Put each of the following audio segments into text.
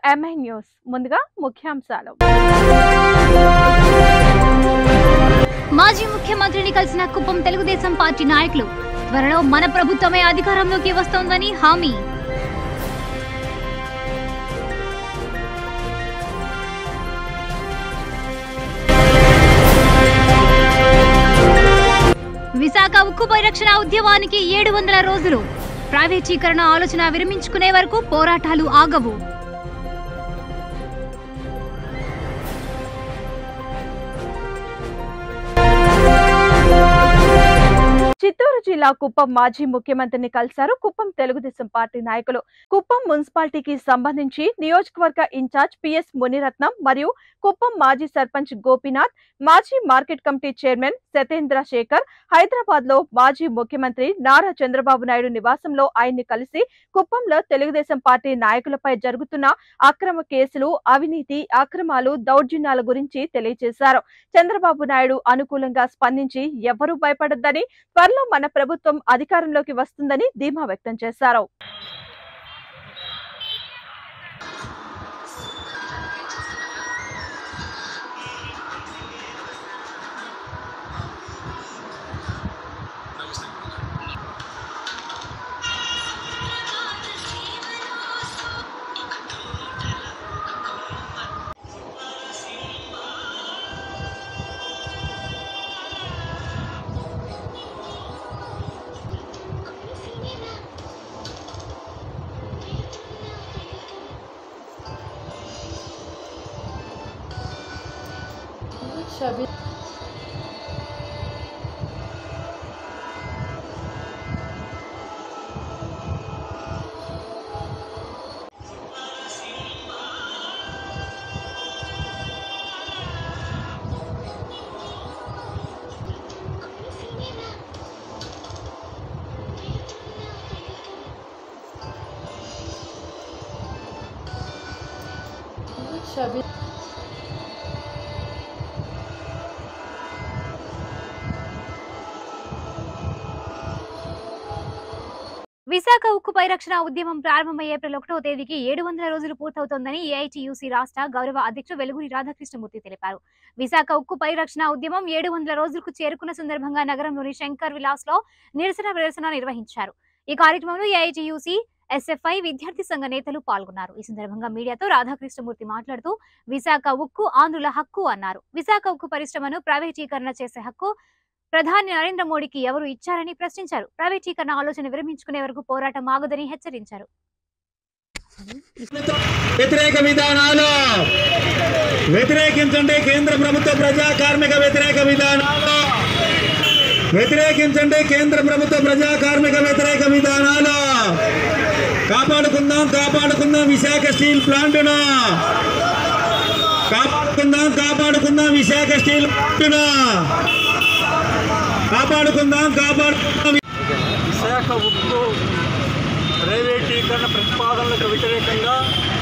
MI news ముందుగా ముఖ్యాంశాలు మాజీ ముఖ్యమంత్రిని కలిసిన కుప్పం తెలుగుదేశం పార్టీ నాయకులు త్వరలో మన ప్రభుత్వమే అధికారంలోకి వస్తోందని హామీ విశాఖ ఉక్కు పరిరక్షణ ఉద్యమానికి ఏడు వందల రోజులు ప్రైవేటీకరణ ఆలోచన విరమించుకునే వరకు పోరాటాలు ఆగవు చిత్తూరు జిల్లా కుప్పం మాజీ ముఖ్యమంత్రిని కలిశారు కుప్పం తెలుగుదేశం పార్టీ నాయకులు కుప్పం మున్సిపాలిటీకి సంబంధించి నియోజకవర్గ ఇన్ఛార్జ్ పిఎస్ మునిరత్నం మరియు కుప్పం మాజీ సర్పంచ్ గోపీనాథ్ మాజీ market committee chairman Satendra Shekhar Hyderabad లో మాజీ ముఖ్యమంత్రి నారా చంద్రబాబు నాయుడు నివాసంలో ఆయన్ని కలిసి కుప్పంలో తెలుగుదేశం పార్టీ నాయకులపై జరుగుతున్న అక్రమ కేసులు అవినీతి అక్రమాలు దౌర్జన్యాల గురించి తెలియజేశారు చంద్రబాబు నాయుడు అనుకూలంగా స్పందించి ఎవరూ భయపడొద్దని త్వరలో మన ప్రభుత్వం అధికారంలోకి వస్తుందని ధీమా వ్యక్తం చేశారు విశాఖ ఉక్కు పరిరక్షణ ఉద్యమం ప్రారంభమై ఏప్రిల్ ఒకటో తేదీకి ఏడు వందల రోజులు పూర్తవుతోందని ఏఐటియుసి రాష్ట్ర గౌరవ అధ్యక్షుడు వెలుగురి రాధాకృష్ణమూర్తి తెలిపారు విశాఖ ఉక్కు పరిరక్షణ ఉద్యమం ఏడు వందల రోజులకు చేరుకున్న సందర్భంగా నగరంలోని శంకర్ విలాస్ లో నిరసన ప్రదర్శన నిర్వహించారు ఈ కార్యక్రమంలో ఏఐటియుసి ఎస్ఎఫ్ఐ విద్యార్థి సంఘ నేతలు పాల్గొన్నారు ఈ సందర్భంగా మీడియాతో రాధాకృష్ణమూర్తి మాట్లాడుతూ విశాఖ ఉక్కు ఆంధ్రుల హక్కు అన్నారు విశాఖ ఉక్కు పరిశ్రమను ప్రైవేటీకరణ చేసే హక్కు ప్రధాని నరేంద్ర మోడీకి ఎవరు ఇచ్చారని ప్రశ్నించారు ప్రైవేటీకరణ ఆలోచన విరమించుకునే వరకు పోరాటం ఆగదని హెచ్చరించారు వ్యతిరేక విధానాలు వ్యతిరేకించండి కేంద్ర ప్రభుత్వ ప్రజా కార్మిక వ్యతిరేక విధానాలు వ్యతిరేకించండి కేంద్ర ప్రభుత్వ ప్రజా కార్మిక వ్యతిరేక విధానాలు కాపాడుకుందాం కాపాడుకుందాం విశాఖ స్టీల్ ప్లాంట్ను కాపాడుకుందాం కాపాడుకుందాం విశాఖ స్టీల్ ప్లాంట్ను కాపాడుకుందాం కాపాడుకుందాం విశాఖ ఉక్కు ప్రైవేటీకరణ ప్రతిపాదనలకు వ్యతిరేకంగా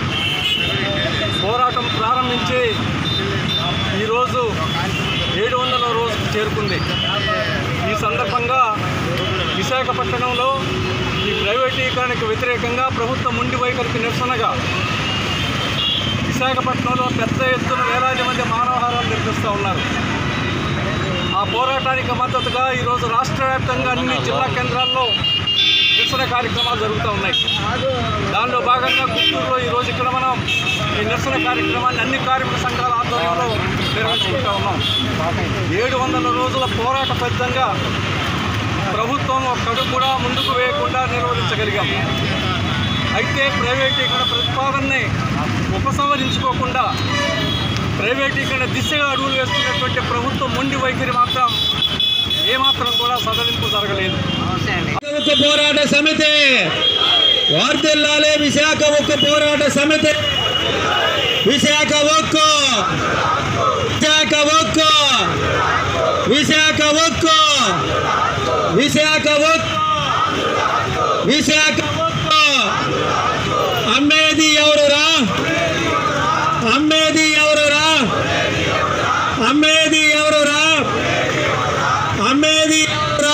పోరాటం ప్రారంభించి ఈరోజు ఏడు వందల రోజుకు చేరుకుంది ఈ సందర్భంగా విశాఖపట్నంలో ఈ ప్రైవేటీకరణకు వ్యతిరేకంగా ప్రభుత్వం ముండి వైఖరికి నిరసనగా విశాఖపట్నంలో పెద్ద ఎత్తున వేలాది మంది మానవహారాలు నిర్మిస్తూ ఉన్నారు ఆ పోరాటానికి మద్దతుగా ఈరోజు రాష్ట్ర వ్యాప్తంగా అన్ని జిల్లా కేంద్రాల్లో నిరసన కార్యక్రమాలు జరుగుతూ ఉన్నాయి దానిలో భాగంగా గుంటూరులో ఈరోజు ఇక్కడ మనం ఈ నిరసన కార్యక్రమాన్ని అన్ని కార్మిక సంఘాల ఆధ్వర్యంలో నిర్వహించుకుంటూ ఉన్నాం ఏడు వందల రోజుల పోరాట ఫలితంగా ప్రభుత్వం ఒక్కడు కూడా ముందుకు వేయకుండా నిర్వహించగలిగాం అయితే ప్రైవేటీకరణ ప్రతిపాదనని ఉపసంహరించుకోకుండా ప్రైవేటీకరణ దిశగా అడుగులు వేస్తున్నటువంటి ప్రభుత్వం మొండి వైఖరి మాత్రం ఏమాత్రం కూడా సడలింపు జరగలేదు ఉక్కు పోరాట సమితి వార్తెల్లాలే విశాఖ ఉక్కు పోరాట సమితి విశాఖ ఉక్కు విశాఖ ఉక్కు విశాఖ ఉక్కు విశాఖ ఉక్కు విశాఖ ఉక్కు అమ్మేది ఎవరురా అమ్మేది ఎవరురా అమ్మేది ఎవరురా అమ్మేది ఎవరురా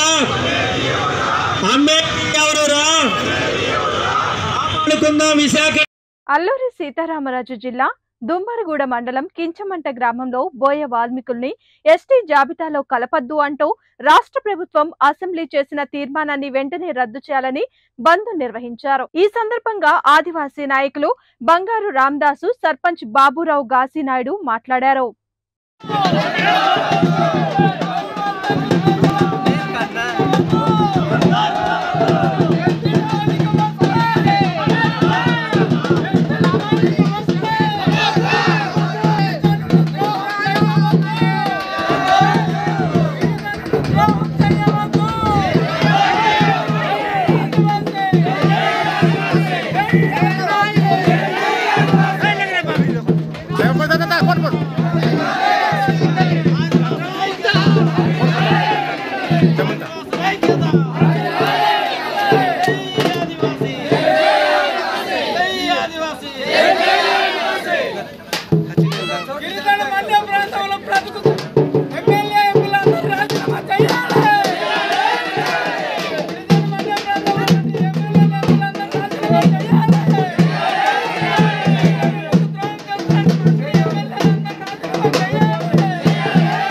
అమ్మేది ఎవరురా కాపాడుకుందాం విశాఖ అల్లూరి సీతారామరాజు జిల్లా దుమ్మరగూడ మండలం కించమంట గ్రామంలో బోయ వాల్మీకుల్ని ఎస్టీ జాబితాలో కలపద్దు అంటూ రాష్ట్ర ప్రభుత్వం అసెంబ్లీ చేసిన తీర్మానాన్ని వెంటనే రద్దు చేయాలని బంద్ నిర్వహించారు ఈ సందర్భంగా ఆదివాసీ నాయకులు బంగారు రామదాసు సర్పంచ్ బాబురావు గాసినాయుడు మాట్లాడారు గిరిజన మధ్య ప్రాంతంలో బ్రతుకు ఎమ్మెల్యే ఎంపీలందరూ రాజీనామా చేయాలి గిరిజన మధ్య ప్రాంతంలో ప్రతి ఎమ్మెల్యే ఎంపీలందరూ రాజీనామా చేయాలి ప్రభుత్వం కల్పించిన ప్రతి ఎమ్మెల్యేలందరూ రాజీనామా చేయాలి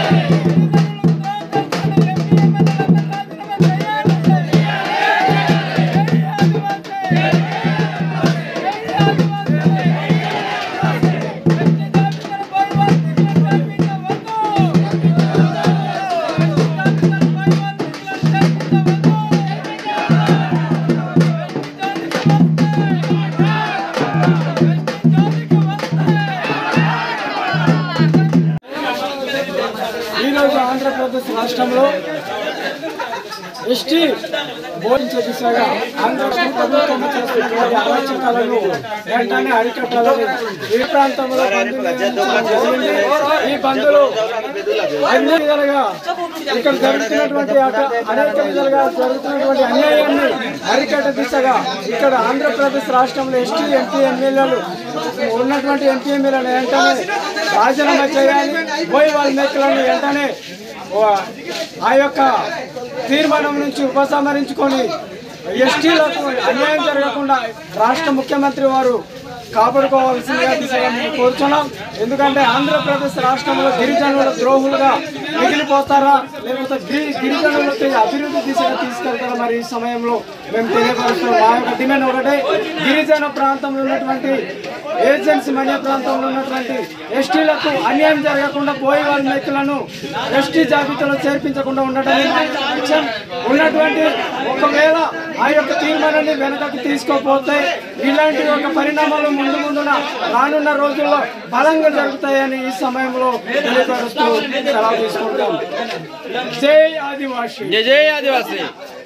ఈరోజు ఆంధ్రప్రదేశ్ రాష్ట్రంలో ఎస్టీ బోధించే దిశగా ఆంధ్రప్రదేశ్ ప్రభుత్వం చేస్తున్నటువంటి అరాచకాలను వెంటనే అరికట్టాలని ఈ ప్రాంతంలో బంధులు నిర్వహించడం జరిగింది. ఈ బంధులు అన్ని విధాలుగా ఇక్కడ జరుగుతున్నటువంటి అట- అనేక విధాలుగా జరుగుతున్నటువంటి అన్యాయాన్ని అరికట్ట దిశగా ఇక్కడ ఆంధ్రప్రదేశ్ రాష్ట్రంలో ఎస్టీ ఎంపీ ఎమ్మెల్యేలు ఉన్నటువంటి ఎంపీ ఎమ్మెల్యేలు వెంటనే రాజీనామా చేయాలి పోయి వాళ్ళ మేకలను వెంటనే వా- ఆ యొక్క తీర్మానం నుంచి ఉపసంహరించుకొని ఎస్టీలకు అన్యాయం జరగకుండా రాష్ట్ర ముఖ్యమంత్రి వారు కాపాడుకోవాల్సిందిగా దిశగా మేము కోరుతున్నాం ఎందుకంటే ఆంధ్రప్రదేశ్ రాష్ట్రంలో గిరిజనుల ద్రోహులుగా మిగిలిపోతారా లేకపోతే గిరి గిరిజనులకి అభివృద్ధి దిశగా తీసుకెళ్తారా మరి ఈ సమయంలో మేము తెలియపరుస్తున్నాం మా యొక్క డిమాండ్ ఒకటే గిరిజన ప్రాంతంలో ఉన్నటువంటి ఏజెన్సీ మన్య ప్రాంతంలో ఉన్నటువంటి ఎస్టీలకు అన్యాయం జరగకుండా పోయి వాళ్ళ వ్యక్తులను ఎస్టీ జాబితాలో చేర్పించకుండా ఉండటమే మా యొక్క లక్ష్యం ఉన్నటువంటి ఒకవేళ ఆ యొక్క తీర్మానాన్ని వెనకకి తీసుకోకపోతే ఇలాంటి ఒక పరిణామాలు ముందు ముందున రానున్న రోజుల్లో బలంగా జరుగుతాయని ఈ సమయంలో తెలియపరుస్తూ సెలవు తీసుకుంటాం జై ఆదివాసి జై ఆదివాసీ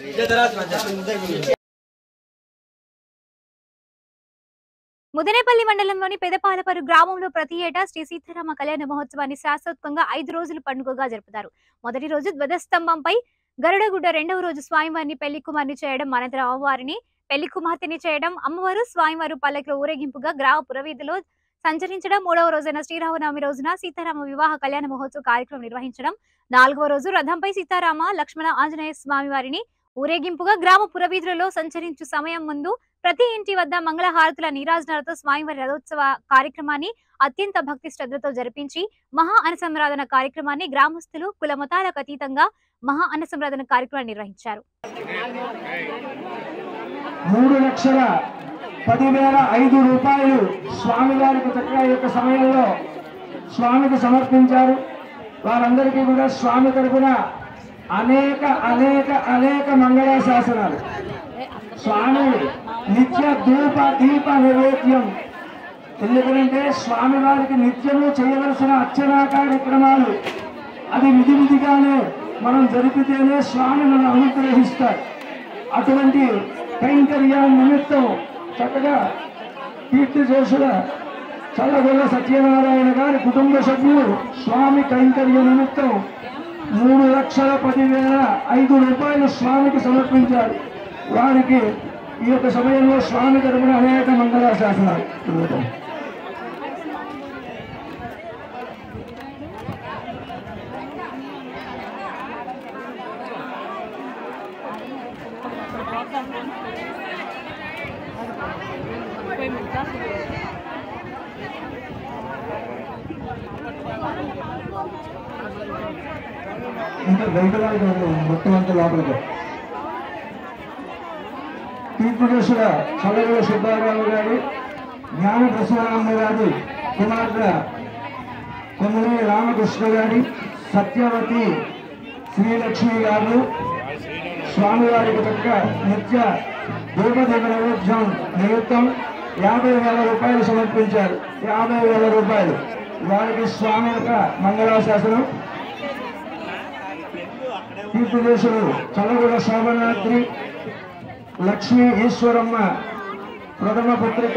ముదనేపల్లి మండలంలోని పెదపాలపరు గ్రామంలో ప్రతి ఏటా శ్రీ సీతారామ కళ్యాణ మహోత్సవాన్ని శాశ్వతంగా ఐదు రోజుల పండుగగా జరుపుతారు మొదటి రోజు ధ్వజస్తంభంపై గరుడగుడ్డ రెండవ రోజు స్వామివారిని పెళ్లి కుమార్ని చేయడం అనంతరం అమ్మవారిని పెళ్లి కుమార్తెని చేయడం అమ్మవారు స్వామివారు పల్లకిలో ఊరేగింపుగా గ్రామ పురవీధిలో సంచరించడం మూడవ రోజైన శ్రీరామనవమి రోజున సీతారామ వివాహ కళ్యాణ మహోత్సవ కార్యక్రమం నిర్వహించడం నాలుగవ రోజు రథంపై సీతారామ లక్ష్మణ ఆంజనేయ స్వామి వారిని ఊరేగింపుగా గ్రామ పురవీధులలో సంచరించు సమయం ముందు ప్రతి ఇంటి వద్ద మంగళ హారతుల నీరాజనాలతో స్వామివారి రథోత్సవ కార్యక్రమాన్ని అత్యంత భక్తి శ్రద్ధతో జరిపించి మహా అనసంరాధన కార్యక్రమాన్ని గ్రామస్తులు కుల మతాలకు అతీతంగా మహా అనసంరాధన కార్యక్రమాన్ని నిర్వహించారు మూడు లక్షల పదివేల ఐదు రూపాయలు స్వామివారికి చక్కగా ఈ యొక్క సమయంలో స్వామికి సమర్పించారు వారందరికీ కూడా స్వామి తరపున అనేక అనేక అనేక మంగళాశాసనాలు స్వామి నిత్య ధూప దీప నైవేద్యం ఎందుకంటే స్వామివారికి నిత్యము చేయవలసిన అర్చనా కార్యక్రమాలు అది విధి విధిగానే మనం జరిపితేనే స్వామి మనం అనుగ్రహిస్తారు అటువంటి కైంకర్య నిమిత్తం చక్కగా కీర్తి చేసుల చల్లగొల్ల సత్యనారాయణ గారి కుటుంబ సభ్యులు స్వామి కైంకర్య నిమిత్తం మూడు లక్షల పదివేల ఐదు రూపాయలు స్వామికి సమర్పించారు వారికి ఈ యొక్క సమయంలో స్వామి తరపున అనేక మంగళ శాసనాలు ఇంకా వెంకటాలు మొత్తం అంతా లోపలికి తీర్పుదేశుల చల్లగల సుబ్బారావు గారు జ్ఞాన ప్రసన్నారాయణ గారి కుమార్తె కొమ్మరి రామకృష్ణ గారి సత్యవతి శ్రీలక్ష్మి గారు స్వామివారికి చక్క నిత్య దీపదీప నైవేద్యం నిమిత్తం యాభై వేల రూపాయలు సమర్పించారు యాభై వేల రూపాయలు వారికి స్వామి యొక్క మంగళాశాసనం తీర్థదేశులు చల్లగూడ శోభనాద్రి లక్ష్మీ ఈశ్వరమ్మ ప్రథమ పత్రిక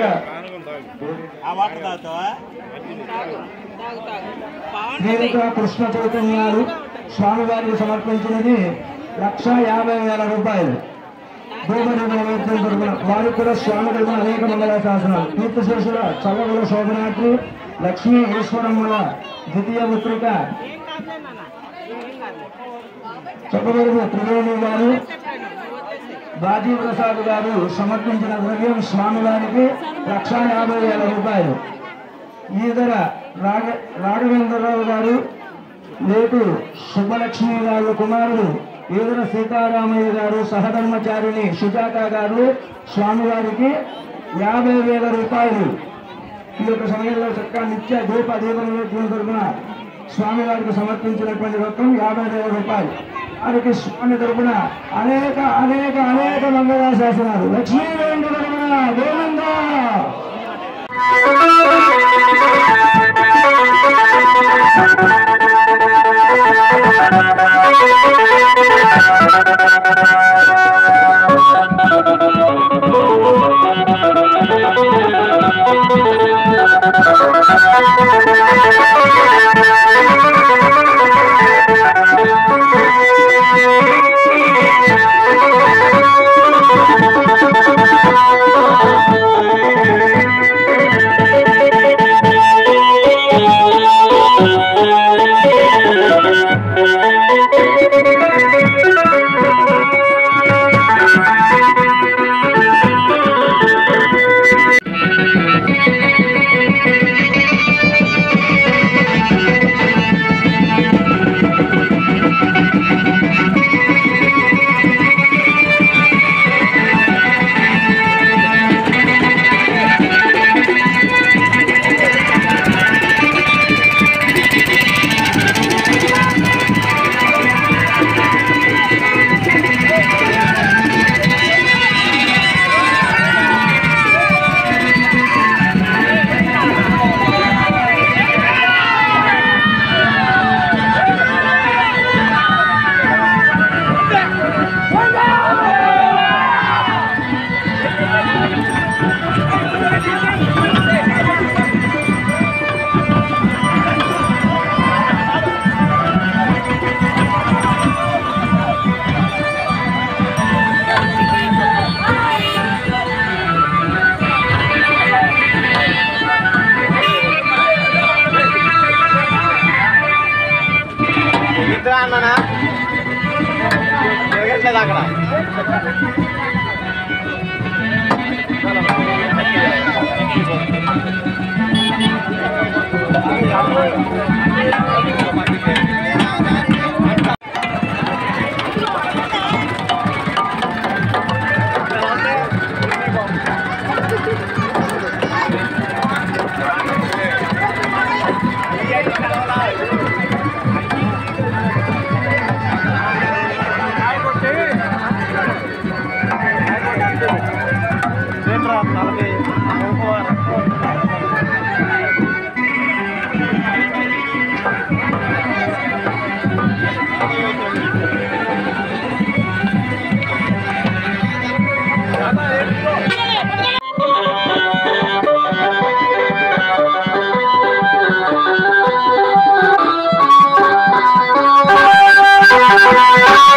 శ్రీలత కృష్ణ చైతన్యాలు స్వామివారికి సమర్పించినది లక్ష యాభై వేల రూపాయలు భూమని నైవేద్యం తరపున వారికి కూడా స్వామి తరపున అనేక మంగళ శాసనాలు తీర్థశేషుల చల్లగల శోభనాద్రి లక్ష్మీ ఈశ్వరమ్మల ద్వితీయ పత్రిక చెప్పబడిన త్రివేణి గారు బాజీ ప్రసాద్ గారు సమర్పించిన ద్రవ్యం స్వామివారికి లక్ష యాభై వేల రూపాయలు ఈదర రాఘ రాఘవేంద్రరావు గారు లేటు సుబ్బలక్ష్మి గారు కుమారుడు ఈదర సీతారామయ్య గారు సహధర్మచారిణి సుజాత గారు స్వామివారికి యాభై వేల రూపాయలు ఈ యొక్క సమయంలో చక్కగా నిత్య దీప దీప నైవేద్యం తరపున స్వామివారికి సమర్పించినటువంటి మొత్తం యాభై వేల రూపాయలు వారికి స్వామి తరపున అనేక అనేక అనేక మంగళ శాసనాలు లక్ష్మీవేంద్ర తరపున గోవిందా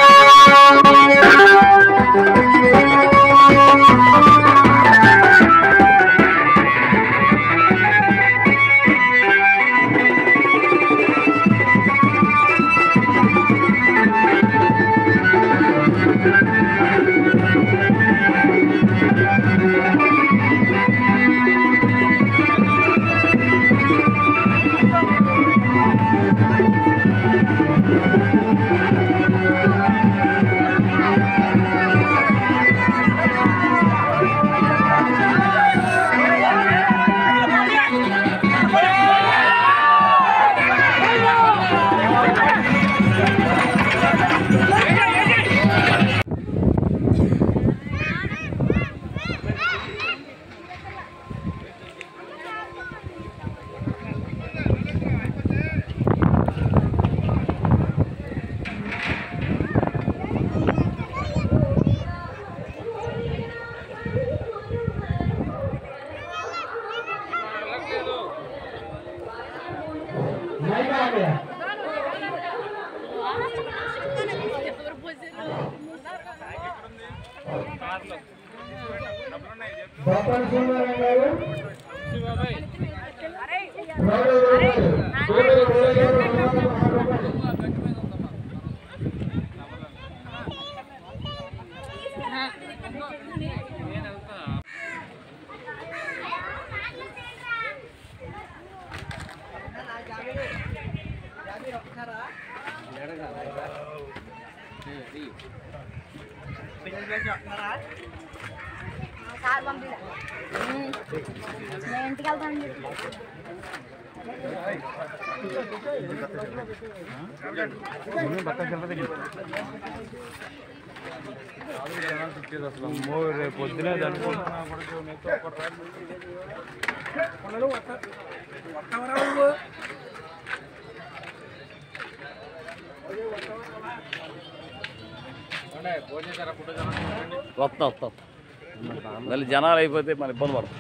Thank బొప్పల శ్రీనివారం గారు నూట ఇరవై రూపాయలు. నూట ఇరవై గారు రెండు వందల పదహారు రూపాయలు. వస్తా వస్తా మళ్ళీ జనాలు అయిపోతే మన ఇబ్బంది పడతాం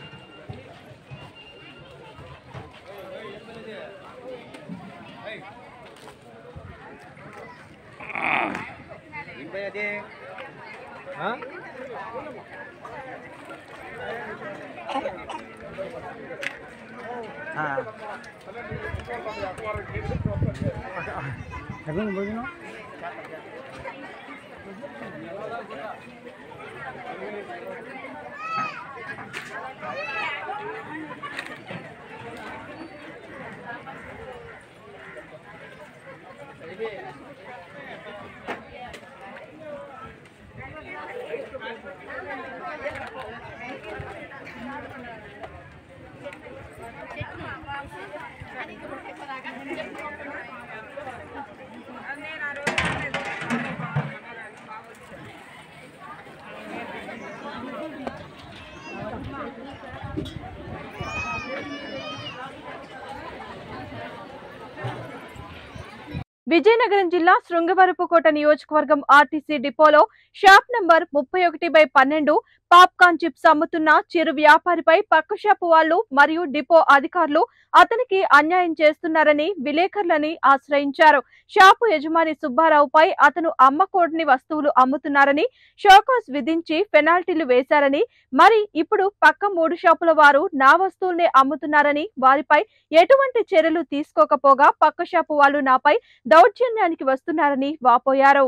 విజయనగరం జిల్లా శృంగవరపుకోట నియోజకవర్గం ఆర్టీసీ డిపోలో షాప్ నంబర్ ముప్పై ఒకటి బై పన్నెండు పాప్కార్న్ చిప్స్ అమ్ముతున్న చిరు వ్యాపారిపై పక్క షాపు వాళ్ళు మరియు డిపో అధికారులు అతనికి అన్యాయం చేస్తున్నారని విలేకరులని ఆశ్రయించారు షాపు యజమాని సుబ్బారావుపై అతను అమ్మకూడని వస్తువులు అమ్ముతున్నారని షోకాస్ విధించి పెనాల్టీలు వేశారని మరి ఇప్పుడు పక్క మూడు షాపుల వారు నా వస్తువుల్నే అమ్ముతున్నారని వారిపై ఎటువంటి చర్యలు తీసుకోకపోగా పక్క షాపు వాళ్ళు నాపై దౌర్జన్యానికి వస్తున్నారని వాపోయారు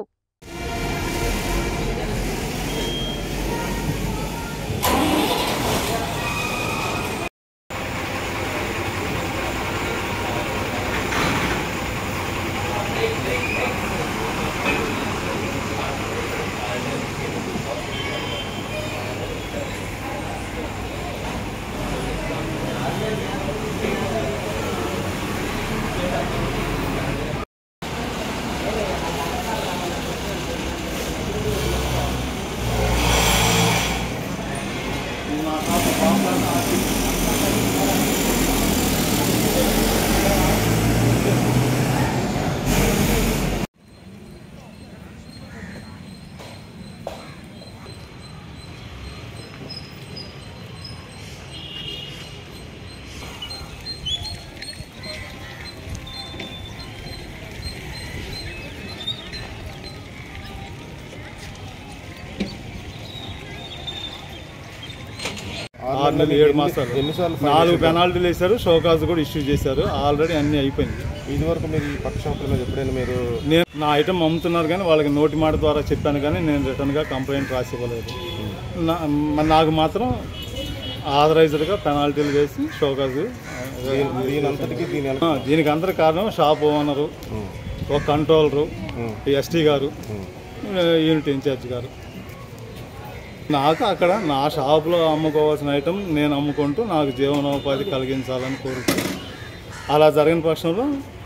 ఆరు నెలలు ఏడు మాసాలు నాలుగు పెనాల్టీలు వేశారు షోకాజ్ కూడా ఇష్యూ చేశారు ఆల్రెడీ అన్ని అయిపోయింది ఇది వరకు మీరు ఈ పక్క షాపుల మీద ఎప్పుడైనా మీరు నేను నా ఐటమ్ అమ్ముతున్నారు కానీ వాళ్ళకి నోటి మాట ద్వారా చెప్పాను కానీ నేను రిటర్న్గా కంప్లైంట్ రాసి ఇవ్వలేదు నా- మ- నాకు మాత్రం ఆథరైజ్డ్గా పెనాల్టీలు వేసి షోకాజ్ దీని- దీని అంతటికి దీని ఆ, దీనికి అందరి కారణం షాప్ ఓనరు ఒక కంట్రోలరు ఎస్టీ గారు యూనిట్ ఇన్ఛార్జ్ గారు నాకు అక్కడ నా షాప్లో అమ్ముకోవాల్సిన ఐటమ్ నేను అమ్ముకుంటూ నాకు జీవనోపాధి కలిగించాలని కోరుతూ అలా జరిగిన పక్షంలో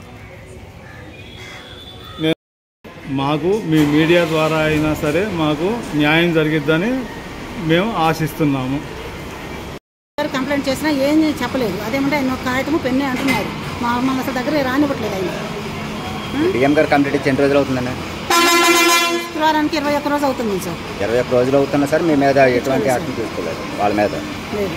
నేను మాకు మీ మీడియా ద్వారా అయినా సరే మాకు న్యాయం జరిగిద్దని మేము ఆశిస్తున్నాము గారు కంప్లైంట్ చేసినా ఏం చెప్పలేదు అదేమంటే ఆయన ఒక కాగితము పెన్నే అంటున్నారు మా మమ్మల్ని అసలు దగ్గర రానివ్వట్లేదు ఆయన డిఎం గారు కంప్లీట్ ఇచ్చి ఎన్ని రోజులు అవుతుందండి శుక్రవారానికి ఇరవై ఒక్క రోజు అవుతుంది సార్ ఇరవై ఒక్క రోజులు అవుతున్నా సార్ మీ మీద ఎటువంటి యాక్షన్ తీసుకోలేదు వాళ్ళ మీద లేదు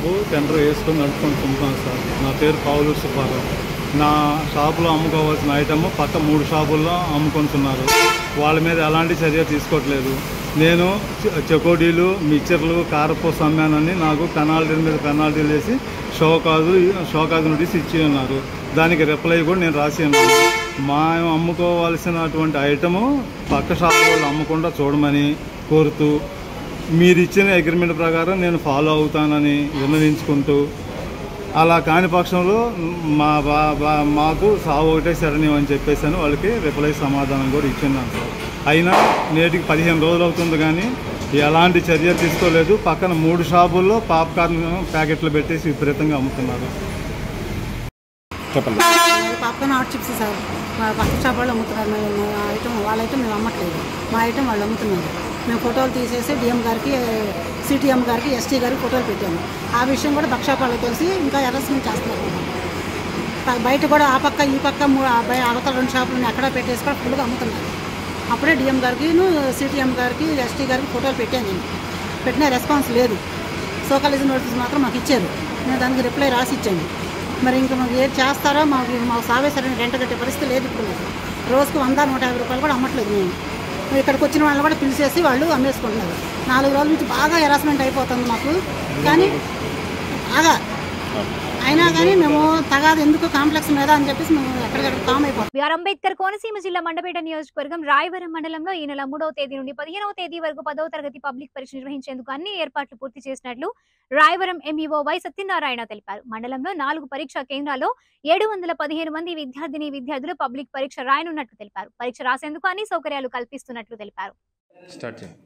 షాపు టెండర్ వేసుకొని నడుపుకుంటున్నాను సార్ నా పేరు పావులూరు సుబ్బారావు నా షాపులో అమ్ముకోవాల్సిన ఐటమ్ పక్క మూడు షాపుల్లో అమ్ముకుంటున్నారు వాళ్ళ మీద ఎలాంటి చర్య తీసుకోవట్లేదు నేను చె- చెకోడీలు మిక్చర్లు కారపూస అమ్మానని నాకు పెనాల్టీ మీద పెనాల్టీలు వేసి షోకాజు షోకాజు నోటీస్ ఇచ్చి ఉన్నారు దానికి రిప్లై కూడా నేను రాసి ఉన్నాను మా అమ్ముకోవాల్సినటువంటి ఐటము పక్క షాప్ వాళ్ళు అమ్మకుండా చూడమని కోరుతూ మీరు ఇచ్చిన అగ్రిమెంట్ ప్రకారం నేను ఫాలో అవుతానని విన్నవించుకుంటూ అలా కాని పక్షంలో మా బా బా- మాకు సావు ఒకటే శరణ్యం అని చెప్పేసాను వాళ్ళకి రిప్లై సమాధానం కూడా ఇచ్చున్నాను సార్ అయినా నేటికి పదిహేను రోజులు అవుతుంది కానీ ఎలాంటి చర్య తీసుకోలేదు పక్కన మూడు షాపుల్లో పాప్కార్న్ ప్యాకెట్లు పెట్టేసి విపరీతంగా అమ్ముతున్నారు చెప్పండి పాప్కార్న్ హాట్ చిప్స్ సార్ మా పక్క షాప్ వాళ్ళు అమ్ముతున్నారు మేము మా ఐటమ్ వాళ్ళ ఐటమ్ మేము అమ్మట్లేదు మా ఐటమ్ వాళ్ళు అమ్ముతున్నారు మేము ఫోటోలు తీసేసి డిఎం గారికి సిటిఎం గారికి ఎస్టీ గారికి ఫోటోలు పెట్టాము ఆ విషయం కూడా పక్క షాప్ వాళ్ళకి తెలిసి ఇంకా అరెస్ట్మెంట్ చేస్తున్నారు బ- బయట కూడా ఆ పక్క ఈ పక్క మూ- ఆ బయ- అవతల రెండు షాపులను ఎక్కడ పెట్టేసి కూడా ఫుల్గా అమ్ముతున్నారు అప్పుడే డిఎం గారికి సిటిఎం గారికి ఎస్టీ గారికి ఫోటోలు పెట్టాను నేను పెట్టిన రెస్పాన్స్ లేదు సోకాలజీ నోటీస్ మాత్రం మాకు ఇచ్చారు నేను దానికి రిప్లై రాసి ఇచ్చాను మరి ఇంకా మాకు ఏది చేస్తారో మాకు మాకు సావేసరైన రెంట కట్టే పరిస్థితి లేదు ఇప్పుడు మాకు రోజుకి వంద నూట యాభై రూపాయలు కూడా అమ్మట్లేదు మేము మరి ఇక్కడికి వచ్చిన వాళ్ళని కూడా పిలిచేసి వాళ్ళు అమ్మేసుకుంటున్నారు నాలుగు రోజుల నుంచి బాగా హెరాస్మెంట్ అయిపోతుంది మాకు కానీ బాగా అయినా కానీ మేము తగాదు ఎందుకు కాంప్లెక్స్ మీద అని చెప్పేసి మేము ఎక్కడికక్కడ కామ్ అయిపోతాం బిఆర్ అంబేద్కర్ కోనసీమ జిల్లా మండపేట నియోజకవర్గం రాయవరం మండలంలో ఈ నెల మూడవ తేదీ నుండి పదిహేనవ తేదీ వరకు పదవ తరగతి పబ్లిక్ పరీక్ష నిర్వహించేందుకు అన్ని ఏర్పాట్లు పూర్తి చేసినట్లు రాయవరం ఎంఈఓ వై సత్యనారాయణ తెలిపారు మండలంలో నాలుగు పరీక్షా కేంద్రాల్లో ఏడు వందల పదిహేను మంది విద్యార్థిని విద్యార్థులు పబ్లిక్ పరీక్ష రాయనున్నట్లు తెలిపారు పరీక్ష రాసేందుకు అన్ని సౌకర్యాలు కల్పిస్తున్నట్లు తెలిపారు స్టార్ట్ చేయండి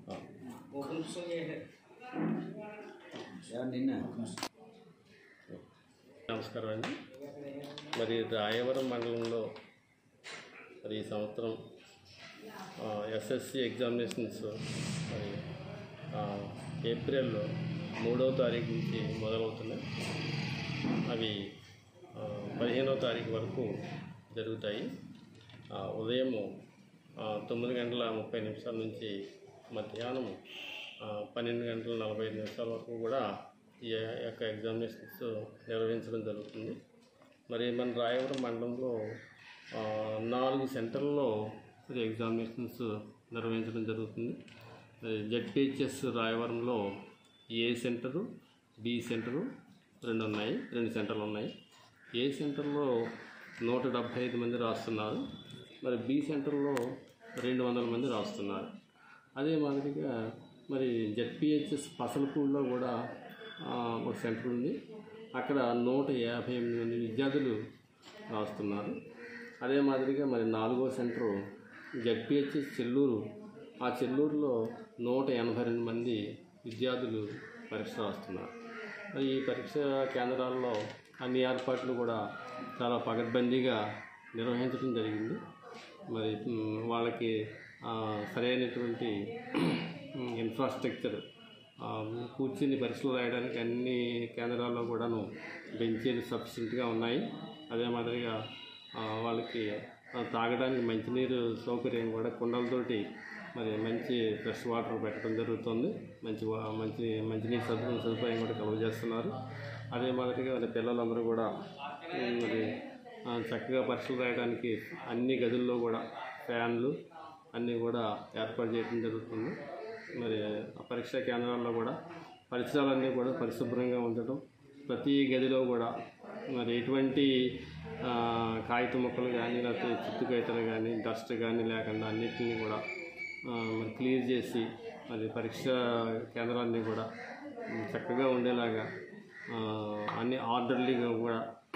నమస్కారం అండి మరి రాయవరం మండలంలో మరి ఈ సంవత్సరం ఎస్ఎస్సి ఎగ్జామినేషన్స్ మరి ఆ, ఏప్రిల్లో మూడవ తారీఖు నుంచి మొదలవుతున్నాయి అవి ఆ, పదిహేనవ తారీఖు వరకు జరుగుతాయి ఆ, ఉదయం ఆ, తొమ్మిది గంటల ముప్పై నిమిషాల నుంచి మధ్యాహ్నం ఆ, పన్నెండు గంటల నలభై ఐదు నిమిషాల వరకు కూడా ఈ యొక్క ఎగ్జామినేషన్స్ నిర్వహించడం జరుగుతుంది మరి మన రాయవరం మండలంలో ఆ, నాలుగు సెంటర్లలో మరి ఎగ్జామినేషన్స్ నిర్వహించడం జరుగుతుంది మరి జెడ్పిహెచ్ఎస్ రాయవరంలో ఏ సెంటరు బి సెంటరు రెండు ఉన్నాయి రెండు సెంటర్లు ఉన్నాయి ఏ సెంటర్లో నూట డెబ్భై ఐదు మంది రాస్తున్నారు మరి బి సెంటర్లో రెండు వందల మంది రాస్తున్నారు అదే మాదిరిగా మరి జెడ్పిహెచ్ఎస్ పసలపూడిలో కూడా ఆ, ఒక సెంటర్ ఉంది అక్కడ నూట యాభై ఎనిమిది మంది విద్యార్థులు రాస్తున్నారు అదే మాదిరిగా మరి నాలుగో సెంటరు జడ్పిహెచ్ఎస్ చెల్లూరు ఆ చెల్లూరులో నూట ఎనభై రెండు మంది విద్యార్థులు పరీక్ష రాస్తున్నారు మరి ఈ పరీక్ష కేంద్రాల్లో అన్ని ఏర్పాట్లు కూడా చాలా పకడ్బందీగా నిర్వహించడం జరిగింది మరి మ్, వాళ్ళకి ఆ, సరైనటువంటి ఇన్ఫ్రాస్ట్రక్చర్ ఆ, కూర్చుని పరీక్షలు రాయడానికి అన్ని కేంద్రాల్లో కూడాను బెంచీలు సఫిషియెంట్గా ఉన్నాయి అదే మాదిరిగా ఆ, వాళ్ళకి ఆ, తాగడానికి మంచినీరు సౌకర్యం కూడా కుండలతోటి మరి మంచి ఫ్రెష్ వాటర్ పెట్టడం జరుగుతుంది మంచి వా- మంచి మంచినీరు సదుపాయం సదుపాయం కూడా కలుగజేస్తున్నారు అదే మాదిరిగా మరి పిల్లలందరూ కూడా ఉమ్, మరి ఆ, చక్కగా పరీక్షలు రాయడానికి అన్ని గదుల్లో కూడా ఫ్యాన్లు అన్నీ కూడా ఏర్పాటు చేయడం జరుగుతుంది మరి ఆ పరీక్షా కేంద్రాల్లో కూడా పరిసరాలన్నీ కూడా పరిశుభ్రంగా ఉంచడం ప్రతి గదిలో కూడా మరి ఎటువంటి ఆ, కాగిత ముక్కలు కానీ లేకపోతే చిత్తు కాగితాలు కానీ డస్ట్ కానీ లేకుండా అన్నిటిని కూడా ఆ, మరి క్లియర్ చేసి మరి పరీక్ష కేంద్రాన్ని కూడా ఉమ్, చక్కగా ఉండేలాగా ఆ, అన్ని ఆర్డర్లీగా కూడా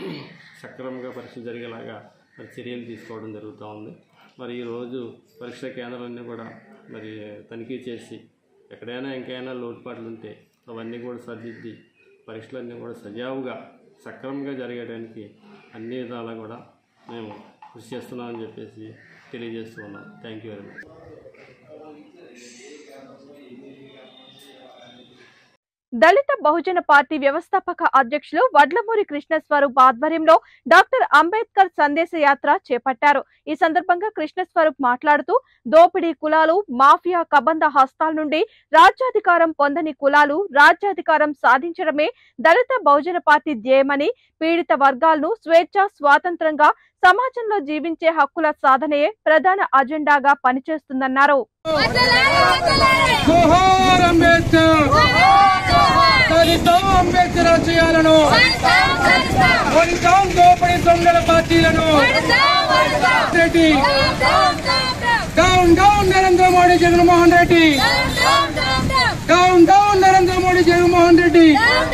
సక్రమంగా పరీక్షలు జరిగేలాగా మరి చర్యలు తీసుకోవడం జరుగుతూ ఉంది మరి ఈరోజు పరీక్షా కేంద్రాలన్నీ కూడా మరి తనిఖీ చేసి ఎక్కడైనా ఇంకైనా లోటుపాట్లు ఉంటే అవన్నీ కూడా సర్దిద్ది పరీక్షలన్నీ కూడా సజావుగా సక్రమంగా జరగడానికి అన్ని విధాలా కూడా మేము కృషి చేస్తున్నామని చెప్పేసి తెలియజేస్తూ ఉన్నాం thank you very much Dalita Bahujana party వ్యవస్థాపక అధ్యక్షులు వడ్లమూరి కృష్ణస్వరూప్ ఆధ్వర్యంలో డాక్టర్ అంబేద్కర్ సందేశ యాత్ర చేపట్టారు ఈ సందర్భంగా కృష్ణస్వరూప్ మాట్లాడుతూ దోపిడీ కులాలు మాఫియా కబంధ హస్తాల నుండి రాజ్యాధికారం పొందని కులాలు రాజ్యాధికారం సాధించడమే దళిత బహుజన పార్టీ ధ్యేయమని పీడిత వర్గాలను స్వేచ్ఛ స్వాతంత్రంగా సమాజంలో జీవించే హక్కుల సాధనయే ప్రధాన అజెండాగా పనిచేస్తుందన్నారు జోహార్ అంబేద్కర్ సాధిద్దాం అంబేద్కర్ ఆశయాలను ఓడిద్దాం దోపిడీ దొంగల పార్టీలను Reddy down down Narendra Modi Jaganmohan Reddy down down Narendra Modi Jaganmohan Reddy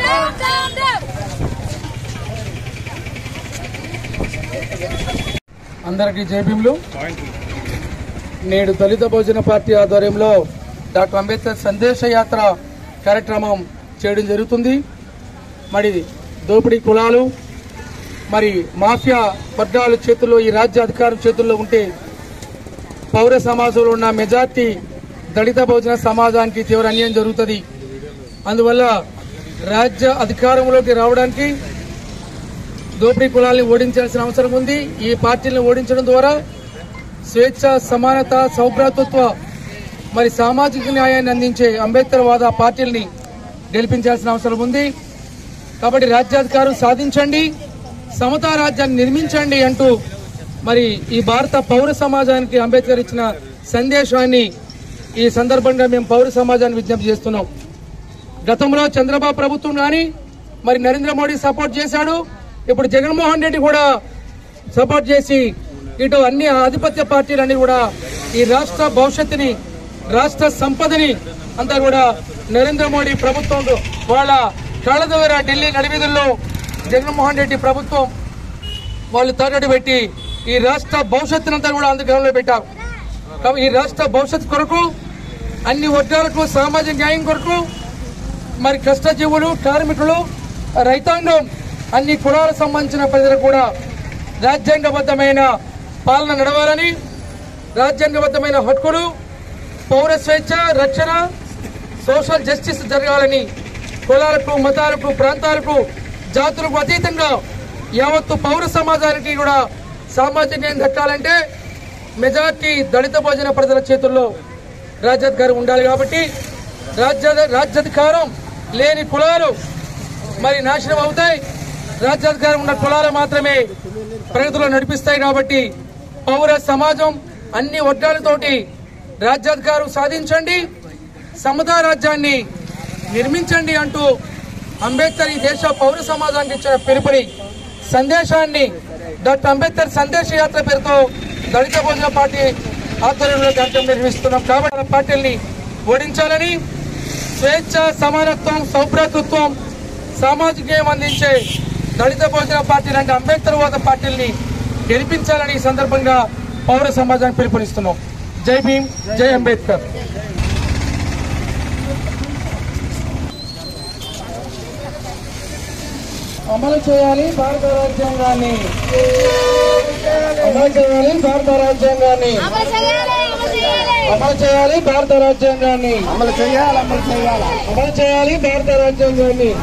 అందరికీ జైభీములు నేడు దళిత భోజన పార్టీ ఆధ్వర్యంలో డాక్టర్ అంబేద్కర్ సందేశ యాత్ర కార్యక్రమం చేయడం జరుగుతుంది మరి దోపిడీ కులాలు మరి మాఫియా వర్గాల చేతుల్లో ఈ రాజ్య అధికారం చేతుల్లో ఉంటే పౌర సమాజంలో ఉన్న మెజార్టీ దళిత భోజన సమాజానికి తీవ్ర అన్యాయం జరుగుతుంది అందువల్ల రాజ్య అధికారంలోకి రావడానికి దోపిడీ కులాల్ని ఓడించాల్సిన అవసరం ఉంది ఈ పార్టీలను ఓడించడం ద్వారా స్వేచ్ఛ సమానత సౌభ్రాతృత్వ మరి సామాజిక న్యాయాన్ని అందించే అంబేద్కర్ వాద పార్టీల్ని గెలిపించాల్సిన అవసరం ఉంది కాబట్టి రాజ్యాధికారం సాధించండి సమతా రాజ్యాన్ని నిర్మించండి అంటూ మరి ఈ భారత పౌర సమాజానికి అంబేద్కర్ ఇచ్చిన సందేశాన్ని ఈ సందర్భంగా మేము పౌర సమాజాన్ని విజ్ఞప్తి చేస్తున్నాం గతంలో చంద్రబాబు ప్రభుత్వం కానీ మరి నరేంద్ర మోడీ సపోర్ట్ చేశాడు ఇప్పుడు జగన్మోహన్ రెడ్డి కూడా సపోర్ట్ చేసి ఇటు అన్ని ఆధిపత్య పార్టీలన్నీ కూడా ఈ రాష్ట్ర భవిష్యత్తుని రాష్ట్ర సంపదని అంతా కూడా నరేంద్ర మోడీ ప్రభుత్వం వాళ్ళ కళ్ళ ద్వారా ఢిల్లీ నడివీధుల్లో జగన్మోహన్ రెడ్డి ప్రభుత్వం వాళ్ళు తాకట్టు పెట్టి ఈ రాష్ట్ర భవిష్యత్తునంతా కూడా అందులో పెట్టారు కాబట్టి ఈ రాష్ట్ర భవిష్యత్తు కొరకు అన్ని వర్గాలకు సామాజిక న్యాయం కొరకు మరి కష్టజీవులు కార్మికులు రైతాంగం అన్ని కులాలకు సంబంధించిన ప్రజలకు కూడా రాజ్యాంగబద్ధమైన పాలన నడవాలని రాజ్యాంగబద్ధమైన హక్కులు పౌర స్వేచ్ఛ రక్షణ సోషల్ జస్టిస్ జరగాలని కులాలకు మతాలకు ప్రాంతాలకు జాతులకు అతీతంగా యావత్తు పౌర సమాజానికి కూడా సామాజిక న్యాయం దక్కాలంటే మెజార్టీ దళిత భోజన ప్రజల చేతుల్లో రాజ్యాధికారం ఉండాలి కాబట్టి రాజ్య రాజ్యాధికారం లేని కులాలు మరి నాశనం అవుతాయి రాజ్యాధికారం ఉన్న కులాలు మాత్రమే ప్రగతిలో నడిపిస్తాయి కాబట్టి పౌర సమాజం అన్ని వర్గాలతోటి రాజ్యాధికారం సాధించండి సమతా రాజ్యాన్ని నిర్మించండి అంటూ అంబేద్కర్ ఈ దేశ పౌర సమాజానికి ఇచ్చిన పిలుపుని సందేశాన్ని డాక్టర్ అంబేద్కర్ సందేశ యాత్ర పేరుతో దళిత భోజన పార్టీ ఆధ్వర్యంలో కార్యక్రమం నిర్వహిస్తున్నాం కాబట్టి ఆ పార్టీల్ని ఓడించాలని స్వేచ్ఛ సమానత్వం సౌభ్రాతృత్వం సామాజిక న్యాయం అందించే దళిత భోజన పార్టీ లాంటి అంబేద్కర్ వాద పార్టీల్ని గెలిపించాలని ఈ సందర్భంగా పౌర సమాజానికి పిలుపునిస్తున్నాం జై భీమ్ జై అంబేద్కర్ అమలు చేయాలి భారత రాజ్యాంగాన్ని అమలు చేయాలి భారత రాజ్యాంగాన్ని అమలు చేయాలి భారత రాజ్యాంగాన్ని అమలు చేయాలి అమలు చేయాలి అమలు చేయాలి భారత రాజ్యాంగాన్ని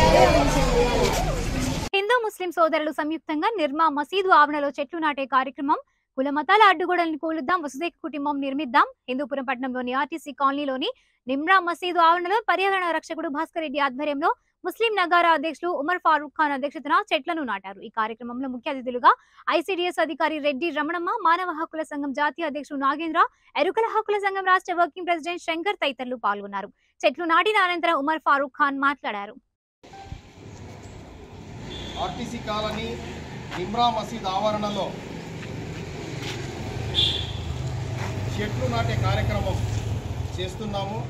హిందూ ముస్లిం సోదరులు సంయుక్తంగా నిర్మా మసీదు ఆవరణలో చెట్లు నాటే కార్యక్రమం కుల మతాల అడ్డుగోడల్ని కూలుద్దాం వసుదేక కుటుంబం నిర్మిద్దాం హిందూపురం పట్టణంలోని ఆర్టీసీ కాలనీలోని నిమ్రా మసీదు ఆవరణలో పర్యావరణ రక్షకుడు భాస్కర్ రెడ్డి ఆధ్వర్యంలో ముస్లిం నగారా అధ్యక్షులు ఉమర్ ఫారూక్ ఖాన్ అధ్యక్షతన చెట్లను నాటారు ఈ కార్యక్రమంలో ముఖ్య అతిథులుగా ఐసీడీఎస్ అధికారి రెడ్డి రమణమ్మ మానవ హక్కుల సంఘం జాతీయ అధ్యక్షుడు నాగేంద్ర ఎరుకల హక్కుల సంఘం రాష్ట్ర వర్కింగ్ ప్రెసిడెంట్ శంకర్ తదితరులు పాల్గొన్నారు చెట్లు నాటిన అనంతరం ఉమర్ ఫారూక్ ఖాన్ మాట్లాడారు ఆర్టీసీ కాలనీ ఇమ్రా మసీద్ ఆవరణలో చెట్లు నాటే కార్యక్రమం చేస్తున్నాము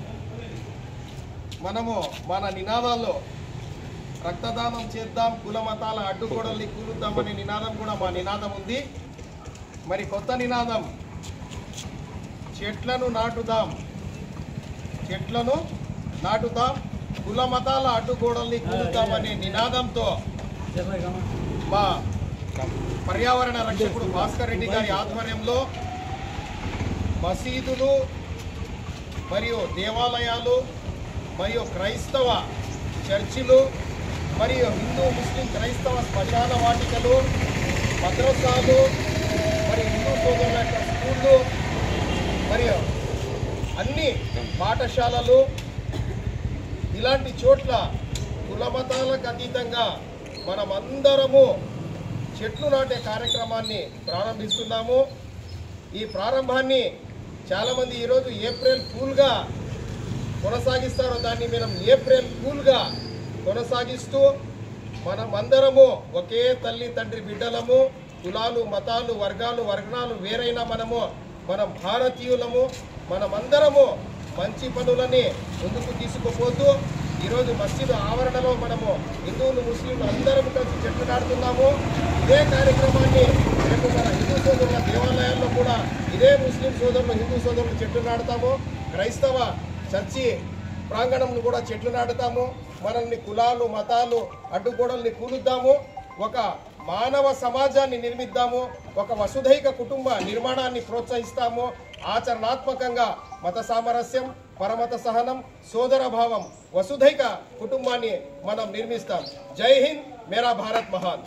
మనము మన నినాదాల్లో రక్తదానం చేద్దాం కుల మతాల అడ్డుగోడల్ని కూలుద్దామనే నినాదం కూడా మా నినాదం ఉంది మరి కొత్త నినాదం చెట్లను నాటుదాం చెట్లను నాటుదాం కుల మతాల అడ్డుగోడల్ని కూలుద్దామనే నినాదంతో మా పర్యావరణ రక్షకుడు భాస్కర్ రెడ్డి గారి ఆధ్వర్యంలో మసీదులు మరియు దేవాలయాలు మరియు క్రైస్తవ చర్చిలు మరియు హిందూ ముస్లిం క్రైస్తవ శ్మశాన వాటికలు మద్రసాలు మరి హిందూ సోదరుల యొక్క స్కూళ్ళు మరియు అన్ని పాఠశాలలు ఇలాంటి చోట్ల కులమతాలకు అతీతంగా మనమందరము చెట్లు నాటే కార్యక్రమాన్ని ప్రారంభిస్తున్నాము ఈ ప్రారంభాన్ని చాలామంది ఈరోజు ఏప్రిల్ ఫూల్గా కొనసాగిస్తారో దాన్ని మనం ఏప్రిల్ ఫూల్గా కొనసాగిస్తూ మనం అందరము ఒకే తల్లి తండ్రి బిడ్డలము కులాలు మతాలు వర్గాలు వర్ణాలు వేరైనా మనము మనం భారతీయులము మనమందరము మంచి పనులని ముందుకు తీసుకుపోతూ ఈరోజు మసీదు ఆవరణలో మనము హిందువులు ముస్లింలు అందరం కలిసి చెట్లు నాటుతున్నాము ఇదే కార్యక్రమాన్ని రేపు మన హిందూ సోదరుల దేవాలయాల్లో కూడా ఇదే ముస్లిం సోదరులు హిందూ సోదరులు చెట్లు నాటుతాము క్రైస్తవ చర్చి ప్రాంగణంలో కూడా చెట్లు నాటుతాము మనల్ని కులాలు మతాలు అడ్డుగోడల్ని కూలుద్దాము ఒక మానవ సమాజాన్ని నిర్మిద్దాము ఒక వసుధైక కుటుంబ నిర్మాణాన్ని ప్రోత్సహిస్తాము ఆచరణాత్మకంగా మత సామరస్యం పరమత సహనం సోదర భావం వసుధైక కుటుంబాన్ని మనం నిర్మిస్తాం జై హింద్ మేరా భారత్ మహాన్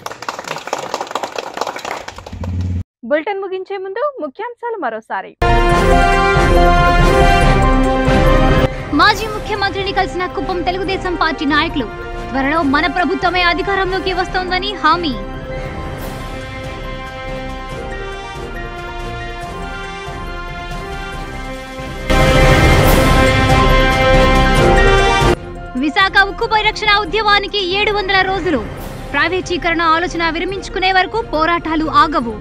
బులెటిన్ ముగించే ముందు ముఖ్యాంశాలు మరోసారి మాజీ ముఖ్యమంత్రిని కలిసిన కుప్పం తెలుగుదేశం పార్టీ నాయకులు త్వరలో మన ప్రభుత్వమే అధికారంలోకి వస్తోందని హామీ విశాఖ ఉక్కు పరిరక్షణ ఉద్యమానికి ఏడు వందల రోజులు ప్రైవేటీకరణ ఆలోచన విరమించుకునే వరకు పోరాటాలు ఆగవు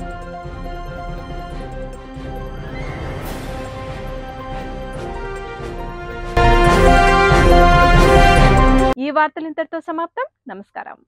ఈ వార్తలు ఇంతటితో సమాప్తం నమస్కారం